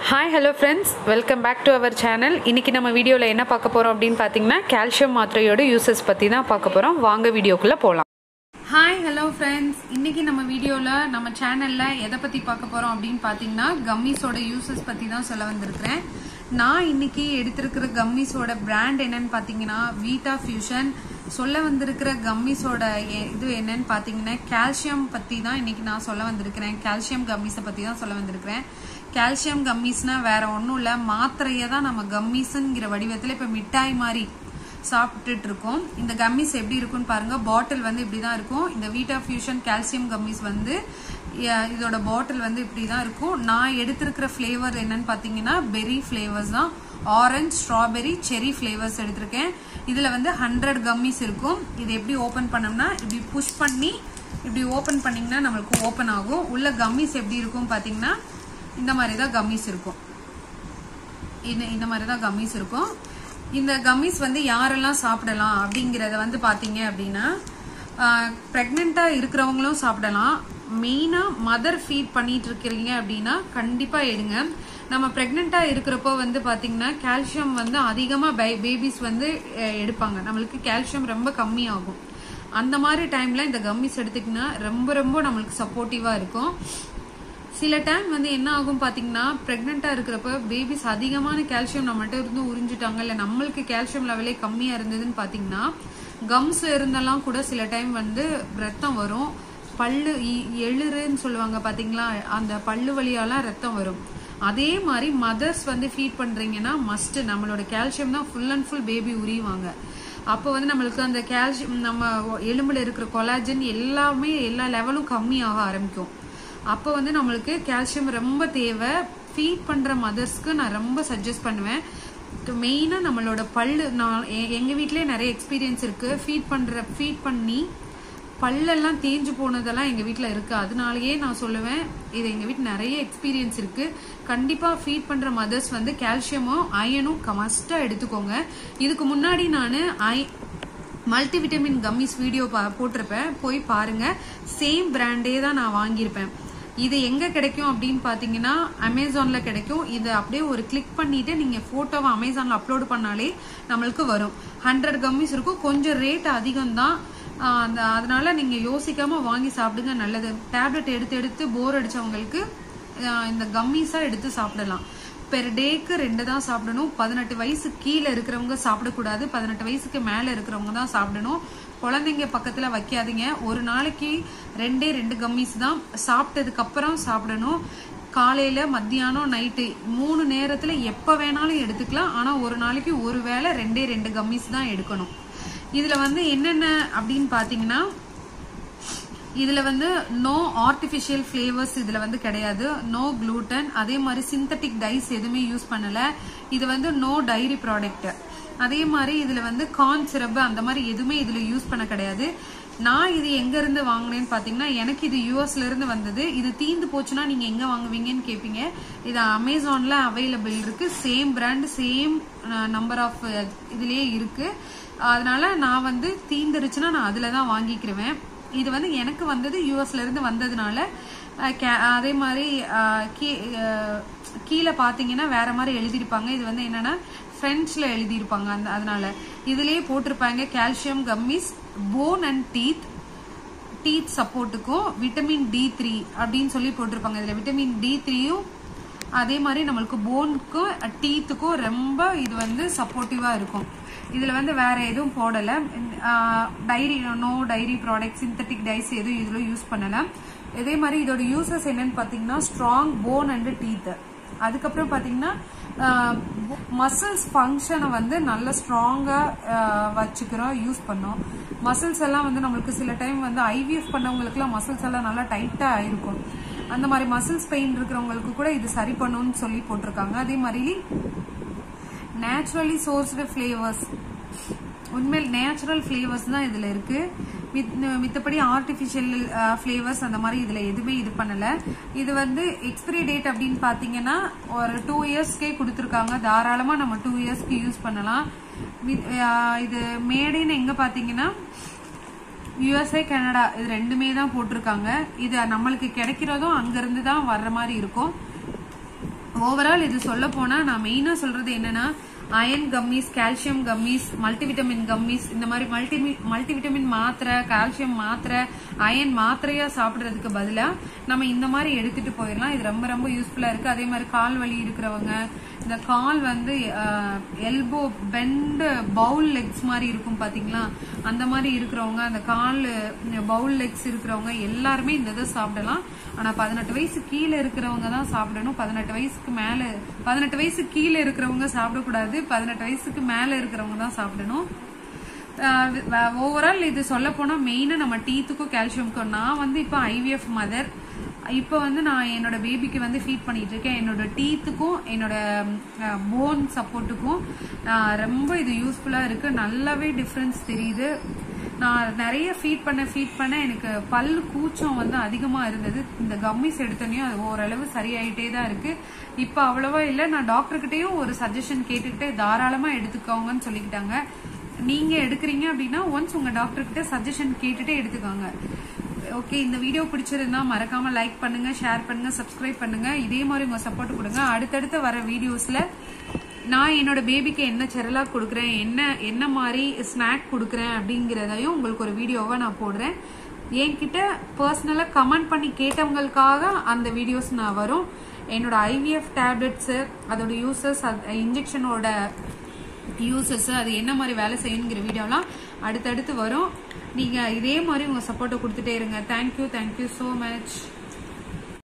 hi hello friends welcome back to our channel இன்றைக்கி நம்ம வீடியோவில் என்ன பார்க்க போகிறோம் அப்படின்னு பார்த்தீங்கன்னா கால்சியம் மாத்திரையோட யூசஸ் பற்றி தான் பார்க்க போகிறோம் வாங்க வீடியோக்குள்ளே போகலாம் ஹாய் ஹலோ ஃப்ரெண்ட்ஸ் இன்றைக்கி நம்ம வீடியோவில் நம்ம சேனலில் எதை பற்றி பார்க்க போகிறோம் அப்படின்னு பார்த்தீங்கன்னா கம்மிஸோட யூசஸ் பற்றி தான் சொல்ல வந்திருக்கிறேன் நான் இன்னைக்கு எடுத்திருக்கிற கம்மிஸோட பிராண்ட் என்னன்னு பார்த்தீங்கன்னா வீட்டா ஃபியூஷன் சொல்ல வந்திருக்கிற கம்மிஸோட எ- இது என்னன்னு பார்த்தீங்கன்னா கால்சியம் பற்றி தான் இன்னைக்கு நான் சொல்ல வந்திருக்கிறேன் கால்சியம் கம்மிஸை பற்றி தான் சொல்ல வந்திருக்கிறேன் கால்சியம் கம்மிஸ்னா வேற ஒன்றும் இல்லை மாத்திரையை தான் நம்ம கம்மிஸ்ங்கிற வடிவத்தில் இப்போ மிட்டாய் மாதிரி சாப்பிட்டுட்டு இருக்கோம் இந்த கம்மிஸ் எப்படி இருக்கும்னு பாருங்க பாட்டில் வந்து இப்படி தான் இருக்கும் இந்த வீட்டா ஃபியூஷன் கால்சியம் கம்மிஸ் வந்து அஹ், இதோட பாட்டில் வந்து இப்படி தான் இருக்கும் நான் எடுத்திருக்கிற ஃப்ளேவர் என்னன்னு பார்த்தீங்கன்னா பெரி ஃப்ளேவர்ஸ் தான் ஆரஞ்சு ஸ்ட்ராபெரி செரி ஃப்ளேவர்ஸ் எடுத்திருக்கேன் இதில் வந்து ஹண்ட்ரட் கம்மிஸ் இருக்கும் இது எப்படி ஓப்பன் பண்ணோம்னா இப்படி புஷ் பண்ணி இப்படி ஓப்பன் பண்ணிங்கன்னா நம்மளுக்கு ஓப்பன் ஆகும் உள்ள கம்மிஸ் எப்படி இருக்கும் பார்த்தீங்கன்னா இந்த மாதிரி தான் கம்மிஸ் இருக்கும் இந்த இந்த மாதிரி தான் கம்மிஸ் இருக்கும் இந்த கம்மிஸ் வந்து யாரெல்லாம் சாப்பிடலாம் அப்படிங்கிறத வந்து பார்த்தீங்க அப்படின்னா ப்ரெக்னெண்ட்டாக இருக்கிறவங்களும் சாப்பிடலாம் மெயினாக மதர் ஃபீட் பண்ணிட்டு இருக்கிறீங்க அப்படின்னா கண்டிப்பாக எடுங்க நம்ம ப்ரெக்னெண்ட்டாக இருக்கிறப்போ வந்து பார்த்தீங்கன்னா கால்சியம் வந்து அதிகமாக பேபிஸ் வந்து அஹ், எடுப்பாங்க நம்மளுக்கு கால்சியம் ரொம்ப கம்மியாகும் அந்த மாதிரி டைமில் இந்த கம்மிஸ் எடுத்துக்கினா ரொம்ப ரொம்ப நம்மளுக்கு சப்போர்ட்டிவாக இருக்கும் சில டைம் வந்து என்ன ஆகும் பாத்தீங்கன்னா பிரெக்னெண்டா இருக்கிறப்ப பேபிஸ் அதிகமான கால்சியம் நம்மகிட்ட இருந்து உறிஞ்சிட்டாங்க இல்ல நம்மளுக்கு கால்சியம் லெவலே கம்மியா இருந்ததுன்னு பாத்தீங்கன்னா கம்ஸ்ல இருந்தெல்லாம் கூட சில டைம் வந்து ரத்தம் வரும் பல்லு இ- எழுறுன்னு சொல்லுவாங்க பாத்தீங்களா அந்த பல்லு வழியாலாம் ரத்தம் வரும் அதே மாதிரி மதர்ஸ் வந்து ஃபீட் பண்றீங்கன்னா மஸ்ட் நம்மளோட கால்சியம் தான் ஃபுல் அண்ட் ஃபுல் பேபி உரிவாங்க அப்போ வந்து நம்மளுக்கு அந்த கால்சியம் நம்ம எலும்புல இருக்கிற கொலாஜன் எல்லாமே எல்லா லெவலும் கம்மியாக ஆரம்பிக்கும் அப்போ வந்து நம்மளுக்கு கால்சியம் ரொம்ப தேவை ஃபீட் பண்ற மதர்ஸ்க்கு நான் ரொம்ப சஜஸ்ட் பண்ணுவேன் மெயினாக நம்மளோட பல்லு நான் எ- எங்க வீட்லயே நிறைய எக்ஸ்பீரியன்ஸ் இருக்கு ஃபீட் பண்ற ஃபீட் பண்ணி பல்லெல்லாம் தேஞ்சு போனதெல்லாம் எங்க வீட்ல இருக்கு அதனாலயே நான் சொல்லுவேன் இது எங்க வீட்டு நிறைய எக்ஸ்பீரியன்ஸ் இருக்கு கண்டிப்பா ஃபீட் பண்ற மதர்ஸ் வந்து கால்சியமும் அயனும் மஸ்டா எடுத்துக்கோங்க இதுக்கு முன்னாடி நான் ஐ மல்டிவிட்டமின் கம்மிஸ் வீடியோ பா போட்டிருப்பேன் போய் பாருங்க சேம் பிராண்டே தான் நான் வாங்கியிருப்பேன் இது எங்க கிடைக்கும் அப்படின்னு பாத்தீங்கன்னா அமேசான்ல கிடைக்கும் இது அப்படியே ஒரு கிளிக் பண்ணிட்டு நீங்க போட்டோவை அமேசான்ல அப்லோட் பண்ணாலே நம்மளுக்கு வரும் ஹண்ட்ரட் கம்மிஸ் இருக்கும் கொஞ்சம் ரேட் அதிகம் தான் அந்த அதனால நீங்க யோசிக்காம வாங்கி சாப்பிடுங்க நல்லது டேப்லெட் எடுத்து எடுத்து போர் அடிச்சவங்களுக்கு ஆஹ் இந்த கம்மிஸா எடுத்து சாப்பிடலாம் பெர் டேக்கு ரெண்டு தான் சாப்பிடணும் பதினெட்டு வயசு கீழே இருக்கிறவங்க சாப்பிடக்கூடாது பதினெட்டு வயசுக்கு மேல இருக்கிறவங்க தான் சாப்பிடணும் குழந்தைங்க பக்கத்துல வைக்காதீங்க ஒரு நாளைக்கு ரெண்டே ரெண்டு கம்மிஸ் தான் சாப்பிட்டதுக்கு அப்புறம் சாப்பிடணும் காலையில மத்தியானம் நைட்டு மூணு நேரத்துல எப்ப வேணாலும் எடுத்துக்கலாம் ஆனா ஒரு நாளைக்கு ஒரு வேளை ரெண்டே ரெண்டு கம்மிஸ் தான் எடுக்கணும் இதுல வந்து என்னென்ன அப்படின்னு பாத்தீங்கன்னா இதுல வந்து நோ ஆர்டிஃபிஷியல் ஃப்ளேவர்ஸ் இதுல வந்து கிடையாது நோ gluten அதே மாதிரி சிந்தட்டிக் டைஸ் எதுவுமே யூஸ் பண்ணல இது வந்து நோ டைரி ப்ராடக்ட் அதே மாதிரி இதுல வந்து கார்ன் சிரப் அந்த மாதிரி எதுவுமே இதுல யூஸ் பண்ண கிடையாது நான் இது எங்க இருந்து வாங்கினேன்னு பாத்தீங்கன்னா எனக்கு இது யூஎஸ்ல இருந்து வந்தது இது தீந்து போச்சுன்னா நீங்க எங்க வாங்குவீங்கன்னு கேப்பீங்க இது அமேசான்ல அவைலபிள் இருக்கு same brand same number of இதுலயே இருக்கு அதனால நான் வந்து தீந்துருச்சுன்னா நான் அதுல தான் வாங்கிக்கிருவேன் இது வந்து எனக்கு வந்தது யூஎஸ்ல இருந்து வந்ததுனால அஹ், கே- அதே மாதிரி அஹ், கீ- அஹ், கீழே பாத்தீங்கன்னா வேற மாதிரி எழுதியிருப்பாங்க இது வந்து என்னன்னா பிரெஞ்ச்ல எழுதியிருப்பாங்க அந்த அதனால இதுலயே போட்டிருப்பாங்க calcium gummies bone and teeth teeth சப்போர்ட்டுக்கும் விட்டமின் டி த்ரீ அப்படின்னு சொல்லி போட்டிருப்பாங்க இதுல விட்டமின் டி த்ரீயும் அதே மாதிரி நம்மளுக்கு போனுக்கும் டீத்துக்கும் ரொம்ப இது வந்து சப்போர்ட்டிவா இருக்கும் இதுல வந்து வேற எதுவும் போடல dairy no dairy product synthetic dyes எதுவும் இதுல யூஸ் பண்ணல இதே மாதிரி இதோட யூசஸ் என்னன்னு பாத்தீங்கன்னா ஸ்ட்ராங் போன் அண்ட் டீத் அதுக்கப்புறம் பாத்தீங்கன்னா மசில்ஸ் ஃபங்க்ஷனை வந்து நல்ல ஸ்ட்ராங்கா வச்சுக்கிறோம் யூஸ் பண்ணோம் மசில்ஸ் எல்லாம் வந்து நம்மளுக்கு சில டைம் வந்து ஐவிஎஃப் பண்ணவங்களுக்குலாம் மசில்ஸ் எல்லாம் நல்லா டைட்டா ஆயிருக்கும் அந்த மாதிரி மசில்ஸ் பெயின் இருக்கிறவங்களுக்கு கூட இது சரி பண்ணுன்னு சொல்லி போட்டிருக்காங்க அதே மாதிரி நேச்சுரலி சோர்ஸ்டு ஃப்ளேவர்ஸ் உண்மையில் நேச்சுரல் ஃப்ளேவர்ஸ் தான் இதில் இருக்கு மித்- மித்தபடி ஆர்டிஃபிஷியல் ஃப்ளேவர்ஸ் அந்த மாதிரி இதில் எதுவுமே இது பண்ணல இது வந்து எக்ஸ்பிரி டேட் அப்படின்னு பார்த்தீங்கன்னா ஒரு டூ இயர்ஸ்க்கே கொடுத்துருக்காங்க தாராளமாக நம்ம டூ இயர்ஸ்க்கு யூஸ் பண்ணலாம் மித்- அஹ், இது மேடின்னு எங்கே பார்த்தீங்கன்னா யுஎஸ்ஏ கனடா இது ரெண்டுமே தான் போட்டிருக்காங்க இது நம்மளுக்கு கிடைக்கிறதும் அங்கிருந்து தான் வர்ற மாதிரி இருக்கும் ஓவரால் இது சொல்ல போனா நான் மெயினா சொல்றது என்னன்னா iron gummies calcium gummies multivitamin gummies இந்த மாதிரி மல்டி மல்டிவிட்டமின் மாத்திரை கால்சியம் மாத்திரை அயன் மாத்திரையா சாப்பிடுறதுக்கு பதிலா நம்ம இந்த மாதிரி எடுத்துட்டு போயிடலாம் இது ரொம்ப ரொம்ப யூஸ்ஃபுல்லா இருக்கு அதே மாதிரி கால் வலி இருக்கிறவங்க இந்த கால் வந்து எல்போ பெண்ட் பவுல் லெக்ஸ் மாதிரி இருக்கும் பாத்தீங்களா அந்த மாதிரி இருக்கிறவங்க அந்த கால் பவுல் லெக்ஸ் இருக்கிறவங்க எல்லாருமே இந்த இதை சாப்பிடலாம் ஆனா பதினெட்டு வயசு கீழே இருக்கிறவங்க தான் சாப்பிடணும் பதினெட்டு வயசுக்கு மேல பதினெட்டு வயசு கீழே இருக்கிறவங்க சாப்பிடக்கூடாது பதினெட்டு வயசுக்கு மேல இருக்கிறவங்க தான் சாப்பிடணும் ஓவரால் இது சொல்ல போனா மெயினா நம்ம டீத்துக்கும் கால்சியமுக்கும் நான் வந்து இப்போ ஐவிஎஃப் மதர் இப்போ வந்து நான் என்னோட பேபிக்கு வந்து ஃபீட் பண்ணிட்டு இருக்கேன் என்னோட டீத்துக்கும் என்னோட போன் சப்போர்ட்டுக்கும் ரொம்ப இது யூஸ்ஃபுல்லா இருக்கு நல்லாவே டிஃப்ரென்ஸ் தெரியுது நான் நிறைய ஃபீட் பண்ண ஃபீட் பண்ண எனக்கு பல் கூச்சம் வந்து அதிகமா இருந்தது இந்த கம்மிஸ் எடுத்தோடனையும் அது ஓரளவு சரியாயிட்டே தான் இருக்கு இப்போ அவ்வளவா இல்லை நான் டாக்டர்கிட்டயும் ஒரு சஜஷன் கேட்டுக்கிட்டு தாராளமா எடுத்துக்கோங்கன்னு சொல்லிக்கிட்டாங்க நீங்க எடுக்கிறீங்க அப்படின்னா ஒன்ஸ் உங்க டாக்டர் கிட்ட சஜஷன் கேட்டுட்டு எடுத்துக்கோங்க ஓகே இந்த வீடியோ பிடிச்சிருந்தா மறக்காம லைக் பண்ணுங்க ஷேர் பண்ணுங்க சப்ஸ்கிரைப் பண்ணுங்க இதே மாதிரி உங்க சப்போர்ட் கொடுங்க அடுத்தடுத்து வர வீடியோஸ்ல நான் என்னோட பேபிக்கு என்ன செரலாக் கொடுக்குறேன் என்ன என்ன மாதிரி ஸ்நாக் கொடுக்குறேன் அப்படிங்கிறதையும் உங்களுக்கு ஒரு வீடியோவா நான் போடுறேன் என்கிட்ட பர்சனலா கமெண்ட் பண்ணி கேட்டவங்களுக்காக அந்த வீடியோஸ் நான் வரும் என்னோட ஐவிஎஃப் டேப்லெட்ஸ் அதோட யூசஸ் இன்ஜெக்ஷனோட யூசஸ் அது என்ன மாதிரி வேலை செய்யணுங்கிற வீடியோலாம் அடுத்தடுத்து வரும் நீங்க இதே மாதிரி உங்க சப்போர்ட்டை கொடுத்துட்டே இருங்க தேங்க்யூ தேங்க்யூ ஸோ மச்